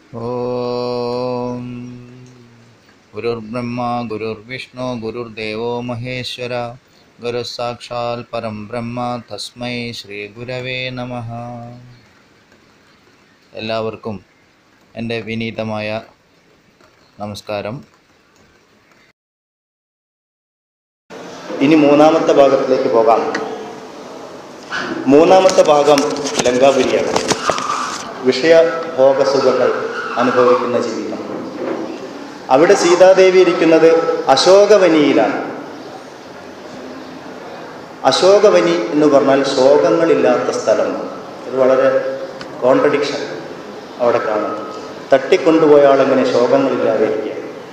ഓം ഗുരുർബ്രഹ്മ ഗുരുർവിഷ്ണു ഗുരുർദേവോ മഹേശ്വര ഗുരു സാക്ഷാൽ പരം ബ്രഹ്മ തസ്മൈ ശ്രീ ഗുരവേ നമ എല്ലാവർക്കും എൻ്റെ വിനീതമായ നമസ്കാരം ഇനി മൂന്നാമത്തെ ഭാഗത്തിലേക്ക് പോകാം മൂന്നാമത്തെ ഭാഗം ലങ്കാപുരിയാണ് വിഷയ ഭോഗസുഖങ്ങൾ അനുഭവിക്കുന്ന ജീവിതം അവിടെ സീതാദേവി ഇരിക്കുന്നത് അശോകവനിയിലാണ് അശോകവനി എന്ന് പറഞ്ഞാൽ ശോകങ്ങളില്ലാത്ത സ്ഥലം ഇത് വളരെ കോൺട്രഡിക്ഷൻ അവിടെ കാണാം തട്ടിക്കൊണ്ടുപോയ ആളെങ്ങനെ ശോകങ്ങളില്ലാതെ ഇരിക്കുക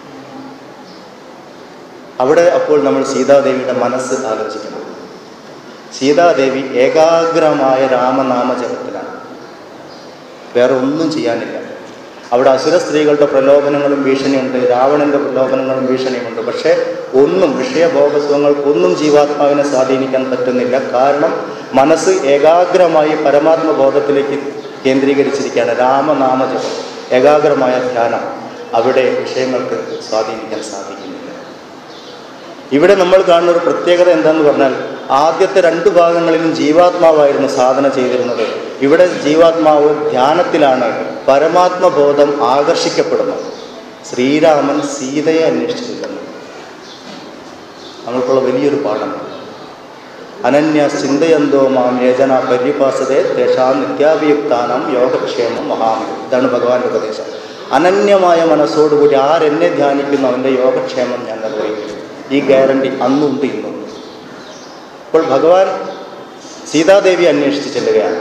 അവിടെ അപ്പോൾ നമ്മൾ സീതാദേവിയുടെ മനസ്സ് ആലോചിക്കണം സീതാദേവി ഏകാഗ്രമായ രാമനാമ ജപത്തിലാണ് വേറെ ഒന്നും ചെയ്യാനില്ല അവിടെ അസുര സ്ത്രീകളുടെ പ്രലോഭനങ്ങളും ഭീഷണിയുണ്ട് രാവണന്റെ പ്രലോഭനങ്ങളും ഭീഷണിയുമുണ്ട് പക്ഷേ ഒന്നും വിഷയഭോഗസുഖങ്ങൾക്കൊന്നും ജീവാത്മാവിനെ സ്വാധീനിക്കാൻ പറ്റുന്നില്ല കാരണം മനസ്സ് ഏകാഗ്രമായി പരമാത്മബോധത്തിലേക്ക് കേന്ദ്രീകരിച്ചിരിക്കുകയാണ് രാമനാമ ജപം ഏകാഗ്രമായ ധ്യാനം അവിടെ വിഷയങ്ങൾക്ക് സ്വാധീനിക്കാൻ സാധിക്കുന്നില്ല ഇവിടെ നമ്മൾ കാണുന്ന ഒരു പ്രത്യേകത എന്താന്ന് പറഞ്ഞാൽ ആദ്യത്തെ രണ്ട് ഭാഗങ്ങളിലും ജീവാത്മാവായിരുന്നു സാധന ചെയ്തിരുന്നത് ഇവിടെ ജീവാത്മാവ് ധ്യാനത്തിലാണ് പരമാത്മബോധം ആകർഷിക്കപ്പെടുന്നത് ശ്രീരാമൻ സീതയെ അന്വേഷിച്ചിരിക്കുന്നു നമ്മൾക്കുള്ള വലിയൊരു പാഠമാണ് അനന്യ ചിന്തയന്തോ മാം യേജന പര്യപാസതേ തേഷാ നിത്യാഭിയുക്താനം യോഗക്ഷേമം മഹാമി ഇതാണ് ഭഗവാന്റെ ഉപദേശം അനന്യമായ മനസ്സോടുകൂടി ആരെന്നെ ധ്യാനിക്കുന്നു അവൻ്റെ യോഗക്ഷേമം ഞാൻ നിർവഹിക്കും ഈ ഗ്യാരണ്ടി അന്നുണ്ട് ഇന്നും അപ്പോൾ ഭഗവാൻ സീതാദേവി അന്വേഷിച്ച് ചെല്ലുകയാണ്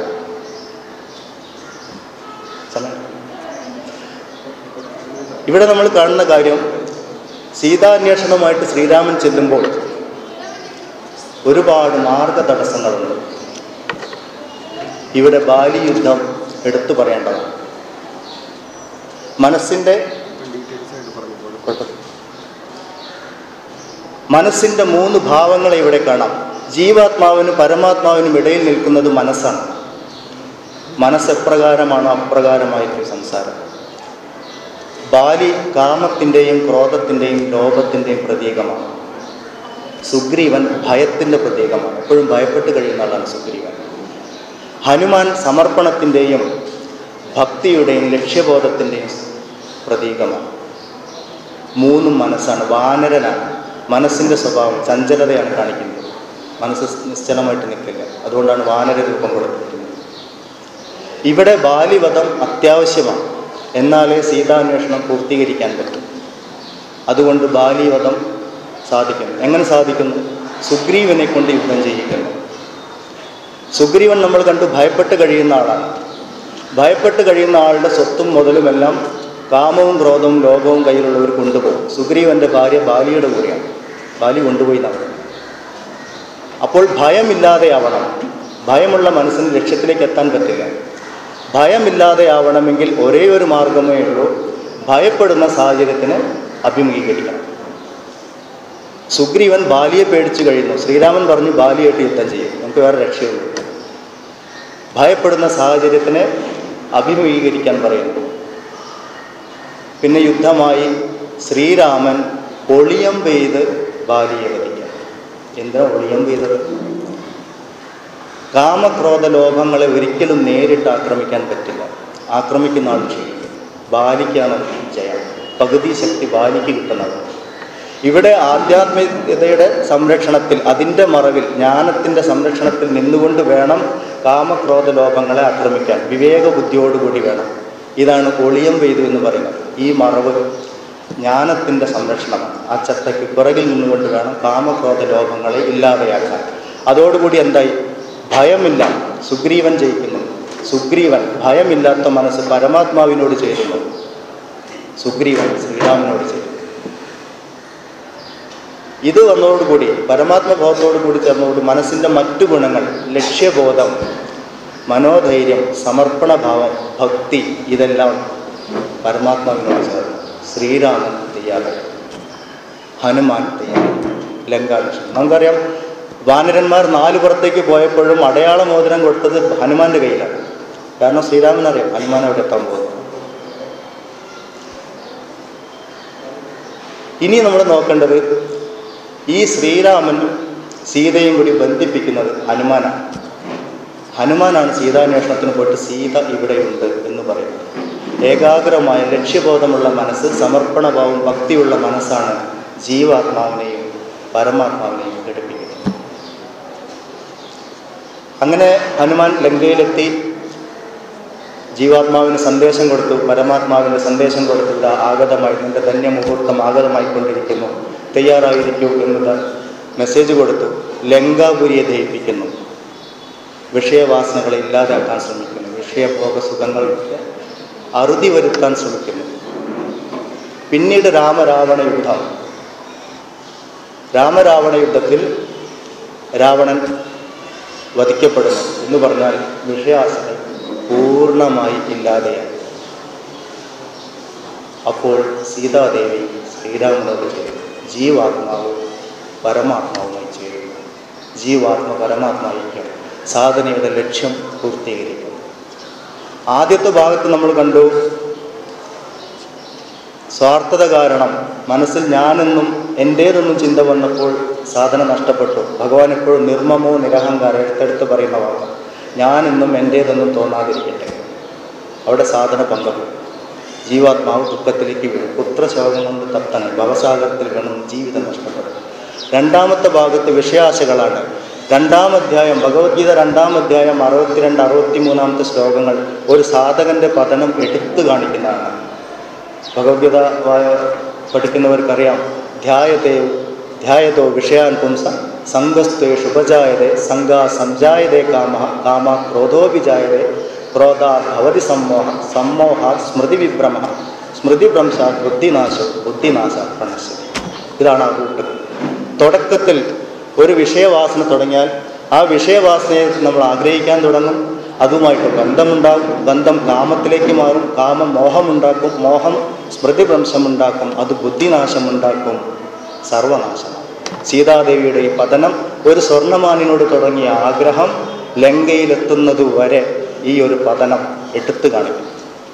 സമയം. ഇവിടെ നമ്മൾ കാണുന്ന കാര്യം സീതാന്വേഷണമായിട്ട് ശ്രീരാമൻ ചെല്ലുമ്പോൾ ഒരുപാട് മാർഗ തടസ്സങ്ങളുണ്ട് ഇവിടെ ബാലി യുദ്ധം എടുത്തു പറയേണ്ടതാണ് മനസ്സിൻ്റെ കുഴപ്പമില്ല. മനസ്സിൻ്റെ മൂന്ന് ഭാവങ്ങളെ ഇവിടെ കാണാം ജീവാത്മാവിനും പരമാത്മാവിനും ഇടയിൽ നിൽക്കുന്നത് മനസ്സാണ് മനസ്സ് എപ്രകാരമാണോ അപ്രകാരമായിരിക്കും സംസാരം ബാലി കാമത്തിൻ്റെയും ക്രോധത്തിൻ്റെയും ലോഭത്തിൻ്റെയും പ്രതീകമാണ് സുഗ്രീവൻ ഭയത്തിൻ്റെ പ്രതീകമാണ് എപ്പോഴും ഭയപ്പെട്ട് കഴിയുന്ന ആളാണ് സുഗ്രീവൻ ഹനുമാൻ സമർപ്പണത്തിൻ്റെയും ഭക്തിയുടെയും ലക്ഷ്യബോധത്തിൻ്റെയും പ്രതീകമാണ് മൂന്നും മനസ്സാണ് വാനരനാണ് മനസ്സിൻ്റെ സ്വഭാവം ചഞ്ചലതയാണ് കാണിക്കുന്നത് മനസ്സ് നിശ്ചലമായിട്ട് നിൽക്കില്ല അതുകൊണ്ടാണ് വാനര രൂപം കൊടുത്തിരിക്കുന്നത് ഇവിടെ ബാലിവധം അത്യാവശ്യമാണ് എന്നാലേ സീതാന്വേഷണം പൂർത്തീകരിക്കാൻ പറ്റും അതുകൊണ്ട് ബാലിവധം സാധിക്കുന്നു എങ്ങനെ സാധിക്കുന്നു സുഗ്രീവനെ കൊണ്ട് യുദ്ധം ചെയ്യിക്കുന്നു സുഗ്രീവൻ നമ്മൾ കണ്ടു ഭയപ്പെട്ട് കഴിയുന്ന ആളാണ് ഭയപ്പെട്ട് കഴിയുന്ന ആളുടെ സ്വത്തും മുതലുമെല്ലാം കാമവും ക്രോധവും ലോകവും കയ്യിലുള്ളവർ കൊണ്ടുപോകും സുഗ്രീവന്റെ ഭാര്യ ബാലിയുടെ കൂടെയാണ് ബാലി കൊണ്ടുപോയി നടന്നു അപ്പോൾ ഭയമില്ലാതെയാവണം ഭയമുള്ള മനസ്സിന് ലക്ഷ്യത്തിലേക്ക് എത്താൻ പറ്റില്ല ഭയമില്ലാതെയാവണമെങ്കിൽ ഒരേ ഒരു മാർഗമേ ഉള്ളൂ ഭയപ്പെടുന്ന സാഹചര്യത്തിന് അഭിമുഖീകരിക്കണം സുഗ്രീവൻ ബാലിയെ പേടിച്ചു കഴിയുന്നു ശ്രീരാമൻ പറഞ്ഞു ബാലിയായിട്ട് യുദ്ധം ചെയ്യും നമുക്ക് വേറെ രക്ഷയുള്ളൂ ഭയപ്പെടുന്ന സാഹചര്യത്തിന് അഭിമുഖീകരിക്കാൻ പറയുന്നു പിന്നെ യുദ്ധമായി ശ്രീരാമൻ ഒളിയം പെയ്ത് ബാലിയെ വധിക്കാം എന്താ ഒളിയം പെയ്തത് കാമക്രോധ ലോഭങ്ങളെ ഒരിക്കലും നേരിട്ട് ആക്രമിക്കാൻ പറ്റില്ല ആക്രമിക്കുന്ന ആൾ ക്ഷയിക്കും ബാലിക്കാണ് ജയം പകുതി ശക്തി ബാലിക്ക് കിട്ടുന്നത് ഇവിടെ ആധ്യാത്മികതയുടെ സംരക്ഷണത്തിൽ അതിൻ്റെ മറവിൽ ജ്ഞാനത്തിൻ്റെ സംരക്ഷണത്തിൽ നിന്നുകൊണ്ട് വേണം കാമക്രോധ ലോഭങ്ങളെ ആക്രമിക്കാൻ വിവേക ബുദ്ധിയോടുകൂടി വേണം ഇതാണ് ഒളിയം പെയ്തു എന്ന് പറയുന്നത് ഈ മറവ് ജ്ഞാനത്തിൻ്റെ സംരക്ഷണമാണ് ആ ചത്തയ്ക്ക് പിറകിൽ നിന്നുകൊണ്ട് വേണം കാമക്രോധ ലോഭങ്ങളെ ഇല്ലാതെയാക്കാൻ അതോടുകൂടി എന്തായി ഭയമില്ല സുഗ്രീവൻ ജയിക്കുന്നു സുഗ്രീവൻ ഭയമില്ലാത്ത മനസ്സ് പരമാത്മാവിനോട് ചേരുന്നു സുഗ്രീവൻ ശ്രീരാമനോട് ചേരുന്നു ഇത് വന്നതോടുകൂടി പരമാത്മബോധത്തോടു കൂടി ചേർന്നതോട് മനസ്സിൻ്റെ മറ്റു ഗുണങ്ങൾ ലക്ഷ്യബോധം മനോധൈര്യം സമർപ്പണഭാവം ഭക്തി ഇതെല്ലാം പരമാത്മാവിനോട് ചേർന്നു ശ്രീരാമൻ തയ്യാറായി ഹനുമാൻ തയ്യാറായി ലങ്കാലക്ഷ്മി നമുക്കറിയാം വാനരന്മാർ നാല് പുറത്തേക്ക് പോയപ്പോഴും അടയാള മോതിരം കൊടുത്തത് ഹനുമാന്റെ കയ്യിലാണ് കാരണം ശ്രീരാമൻ അറിയാം ഹനുമാൻ അവിടെ എത്താൻ പോകുന്നു ഇനി നമ്മൾ നോക്കേണ്ടത് ഈ ശ്രീരാമൻ സീതയും കൂടി ബന്ധിപ്പിക്കുന്നത് ഹനുമാനാണ് ഹനുമാനാണ് സീതാന്വേഷണത്തിന് പോയിട്ട് സീത ഇവിടെയുണ്ട് എന്ന് പറയുന്നത് ഏകാഗ്രമായ ലക്ഷ്യബോധമുള്ള മനസ്സ് സമർപ്പണഭാവം ഭക്തിയുള്ള മനസ്സാണ് ജീവാത്മാവിനെയും പരമാത്മാവിനെയും ഘടിപ്പിക്കുന്നത് അങ്ങനെ ഹനുമാൻ ലങ്കയിലെത്തി ജീവാത്മാവിന് സന്ദേശം കൊടുത്തു പരമാത്മാവിന് സന്ദേശം കൊടുത്തു ഇതാ ആഗതമായി നിന്റെ ധന്യമുഹൂർത്തം ആഗതമായിക്കൊണ്ടിരിക്കുന്നു തയ്യാറായിരിക്കൂ എന്നത് മെസ്സേജ് കൊടുത്തു ലങ്കാപുരിയെ ദഹിപ്പിക്കുന്നു വിഷയവാസനകളെ ഇല്ലാതാക്കാൻ ശ്രമിക്കുന്നു വിഷയഭോഗ സുഖങ്ങൾക്ക് അറുതി വരുത്താൻ ശ്രമിക്കുന്നു പിന്നീട് രാമരാവണ യുദ്ധം രാമരാവണ യുദ്ധത്തിൽ രാവണൻ വധിക്കപ്പെടുന്നു എന്ന് പറഞ്ഞാൽ വിഷയാസനകൾ പൂർണ്ണമായി ഇല്ലാതെയായി അപ്പോൾ സീതാദേവി ശ്രീരാമനോട് ചേരുന്നു ജീവാത്മാവ് പരമാത്മാവുമായി ചേരുന്നു ജീവാത്മ പരമാത്മായിക്കും സാധനയുടെ ലക്ഷ്യം പൂർത്തീകരിക്കുന്നു ആദ്യത്തെ ഭാഗത്ത് നമ്മൾ കണ്ടു സ്വാർത്ഥത കാരണം മനസ്സിൽ ഞാനെന്നും എൻ്റേതെന്നും ചിന്ത വന്നപ്പോൾ സാധന നഷ്ടപ്പെട്ടു ഭഗവാൻ എപ്പോഴും നിർമ്മമോ നിരഹങ്കാരം എടുത്തെടുത്ത് പറയുന്ന വാക്ക് ഞാനെന്നും എൻ്റേതെന്നും തോന്നാതിരിക്കട്ടെ അവിടെ സാധന പങ്കെടുക്കും ജീവാത്മാവ് ദുഃഖത്തിലേക്ക് വീഴും പുത്രശോകം കൊണ്ട് തപ്തനെ ഭവസാഗരത്തിൽ വീണും ജീവിതം നഷ്ടപ്പെടും രണ്ടാമത്തെ ഭാഗത്ത് വിഷയാശകളാണ് രണ്ടാം അധ്യായം ഭഗവത്ഗീത രണ്ടാം അധ്യായം അറുപത്തിരണ്ട് അറുപത്തി മൂന്നാമത്തെ ശ്ലോകങ്ങൾ ഒരു സാധകന്റെ പതനം എടുത്തു കാണിക്കുന്നതാണ് ഭഗവത്ഗീത വായ- പഠിക്കുന്നവർക്കറിയാം ധ്യായത്തെ ധ്യായതോ വിഷയാൻ പുംസ സംഘസ്ത്വേഷു ഉപജായതേ സംഘ സംജായതേ കാമ കാമ ക്രോധോപിജായതേ ക്രോധാ ഭവതി സമ്മോഹ സമ്മോഹ സ്മൃതി വിഭ്രമ സ്മൃതിഭ്രംശാത് ബുദ്ധിനാശം ബുദ്ധിനാശ പ്രണശ്യതി ഇതാണ് ആ റൂട്ട് തുടക്കത്തിൽ ഒരു വിഷയവാസന തുടങ്ങിയാൽ ആ വിഷയവാസനയെ നമ്മൾ ആഗ്രഹിക്കാൻ തുടങ്ങും അതുമായിട്ട് ബന്ധമുണ്ടാകും ബന്ധം കാമത്തിലേക്ക് മാറും കാമം മോഹമുണ്ടാക്കും മോഹം സ്മൃതിഭ്രംശമുണ്ടാക്കും അത് ബുദ്ധിനാശമുണ്ടാക്കും സർവനാശം സീതാദേവിയുടെ ഈ പതനം ഒരു സ്വർണ്ണമാനിനോട് തുടങ്ങിയ ആഗ്രഹം ലങ്കയിലെത്തുന്നതുവരെ ഈ ഒരു പതനം എടുത്തു കാണിക്കും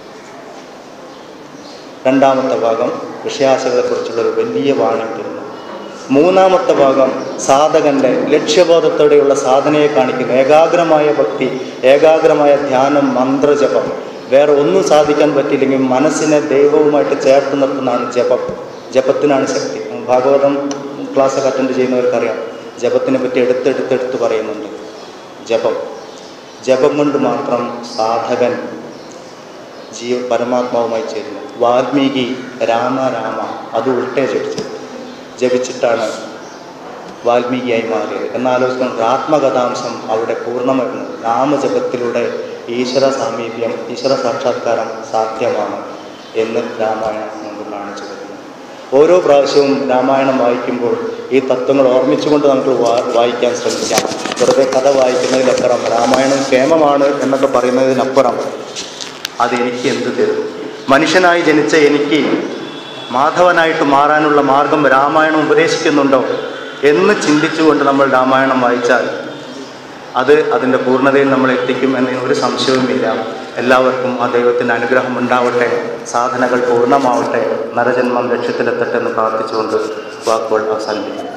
രണ്ടാമത്തെ ഭാഗം വിഷയാശകളെക്കുറിച്ചുള്ള ഒരു വലിയ വാണി തരുന്നു മൂന്നാമത്തെ ഭാഗം സാധകന്റെ ലക്ഷ്യബോധത്തോടെയുള്ള സാധനയെ കാണിക്കുന്നു ഏകാഗ്രമായ ഭക്തി ഏകാഗ്രമായ ധ്യാനം മന്ത്രജപം വേറെ ഒന്നും സാധിക്കാൻ പറ്റിയില്ലെങ്കിൽ മനസ്സിനെ ദൈവവുമായിട്ട് ചേർത്ത് നിർത്തുന്നതാണ് ജപം ജപത്തിനാണ് ശക്തി ഭാഗവതം ക്ലാസ്സൊക്കെ അറ്റൻഡ് ചെയ്യുന്നവർക്കറിയാം ജപത്തിനെ പറ്റി എടുത്തെടുത്തെടുത്ത് പറയുന്നുണ്ട് ജപം ജപം കൊണ്ട് മാത്രം സാധകൻ ജീവ പരമാത്മാവുമായി ചേരുന്നു വാൽമീകി രാമ രാമ അത് ഉൾട്ടേ ജപിച്ചത് ജപിച്ചിട്ടാണ് വാൽമീകിയായി മാറിയത് എന്നാലോചിക്കണം ആത്മകഥാംശം അവിടെ പൂർണ്ണമായിരുന്നു നാമജപത്തിലൂടെ ഈശ്വര സാമീപ്യം ഈശ്വര സാക്ഷാത്കാരം സാധ്യമാണ് എന്ന് രാമായണം നമുക്ക് കാണിച്ചു തരുന്നു ഓരോ പ്രാവശ്യവും രാമായണം വായിക്കുമ്പോൾ ഈ തത്വങ്ങൾ ഓർമ്മിച്ചുകൊണ്ട് നമുക്ക് വാ- വായിക്കാൻ ശ്രമിക്കാം വെറുതെ കഥ വായിക്കുന്നതിനപ്പുറം രാമായണം ക്ഷേമമാണ് എന്നൊക്കെ പറയുന്നതിനപ്പുറം അതെനിക്ക് എന്ത് തരും മനുഷ്യനായി ജനിച്ച എനിക്ക് മാധവനായിട്ട് മാറാനുള്ള മാർഗം രാമായണം ഉപദേശിക്കുന്നുണ്ടോ എന്ന് ചിന്തിച്ചുകൊണ്ട് നമ്മൾ രാമായണം വായിച്ചാൽ അത് അതിൻ്റെ പൂർണ്ണതയിൽ നമ്മൾ എത്തിക്കും എന്നതിന് ഒരു സംശയവുമില്ല എല്ലാവർക്കും ആ ദൈവത്തിൻ്റെ അനുഗ്രഹം ഉണ്ടാവട്ടെ സാധനകൾ പൂർണ്ണമാവട്ടെ നരജന്മം ലക്ഷ്യത്തിലെത്തട്ടെ എന്ന് പ്രാർത്ഥിച്ചുകൊണ്ട് വാക്കുകൾ അവസാനിപ്പിക്കും